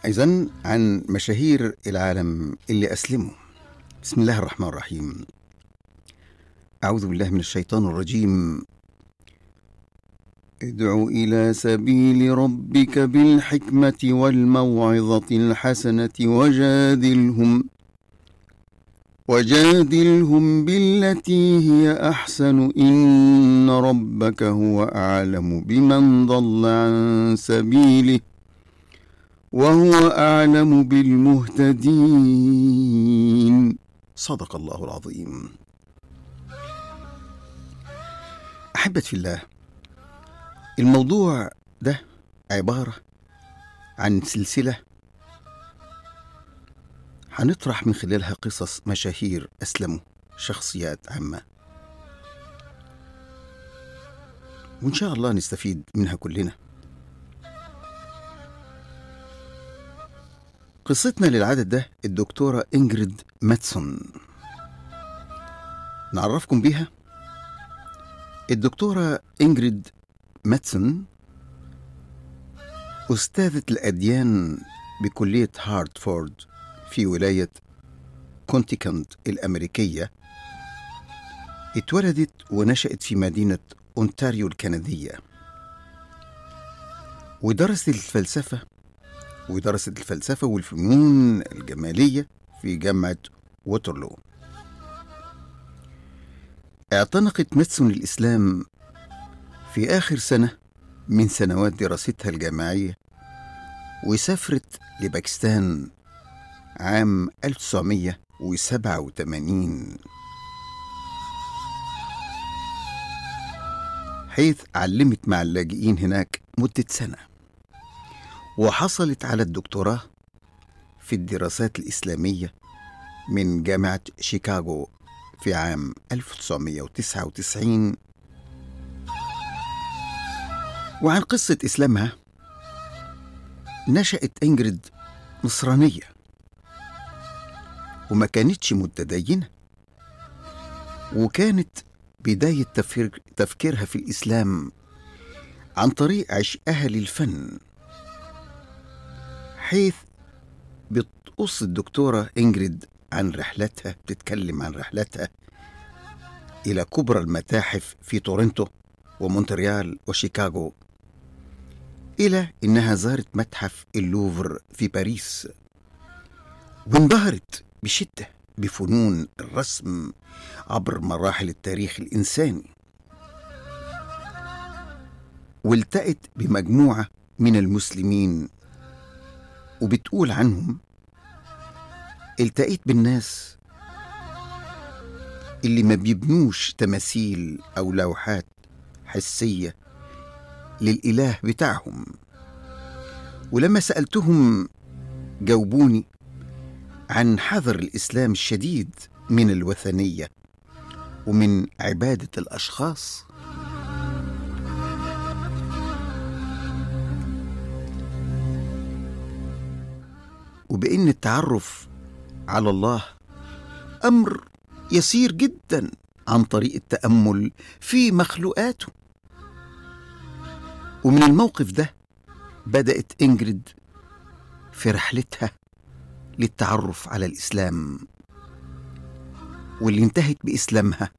إذا عن مشاهير العالم اللي أسلموا بسم الله الرحمن الرحيم أعوذ بالله من الشيطان الرجيم ادع إلى سبيل ربك بالحكمة والموعظة الحسنة وجادلهم وجادلهم بالتي هي أحسن إن ربك هو أعلم بمن ضل عن سبيله وهو أعلم بالمهتدين صدق الله العظيم أحبت في الله الموضوع ده عبارة عن سلسلة هنطرح من خلالها قصص مشاهير أسلموا شخصيات عامة وإن شاء الله نستفيد منها كلنا قصتنا للعدد ده الدكتورة إنجريد ماتسون نعرفكم بيها الدكتورة إنجريد ماتسون أستاذة الأديان بكلية هارتفورد في ولاية كونتيكنت الأمريكية اتولدت ونشأت في مدينة أونتاريو الكندية ودرست الفلسفة ودرست الفلسفة والفنون الجمالية في جامعة ووترلو اعتنقت ماتسون الإسلام في آخر سنة من سنوات دراستها الجامعية وسافرت لباكستان عام 1987 حيث علمت مع اللاجئين هناك مدة سنة وحصلت على الدكتوراه في الدراسات الإسلامية من جامعة شيكاغو في عام 1999 وعن قصة إسلامها نشأت إنجريد نصرانية وما كانتش متدينة وكانت بداية تفكير تفكيرها في الإسلام عن طريق عشقها للفن حيث بتقص الدكتورة إنجريد عن رحلتها بتتكلم عن رحلتها إلى كبرى المتاحف في تورنتو ومونتريال وشيكاغو إلى إنها زارت متحف اللوفر في باريس وانبهرت بشدة بفنون الرسم عبر مراحل التاريخ الإنساني والتقت بمجموعة من المسلمين وبتقول عنهم التقيت بالناس اللي ما بيبنوش تماثيل أو لوحات حسية للإله بتاعهم ولما سألتهم جاوبوني عن حذر الإسلام الشديد من الوثنية ومن عبادة الأشخاص وبأن التعرف على الله أمر يسير جدا عن طريق التأمل في مخلوقاته ومن الموقف ده بدأت إنجريد في رحلتها للتعرف على الإسلام واللي انتهت بإسلامها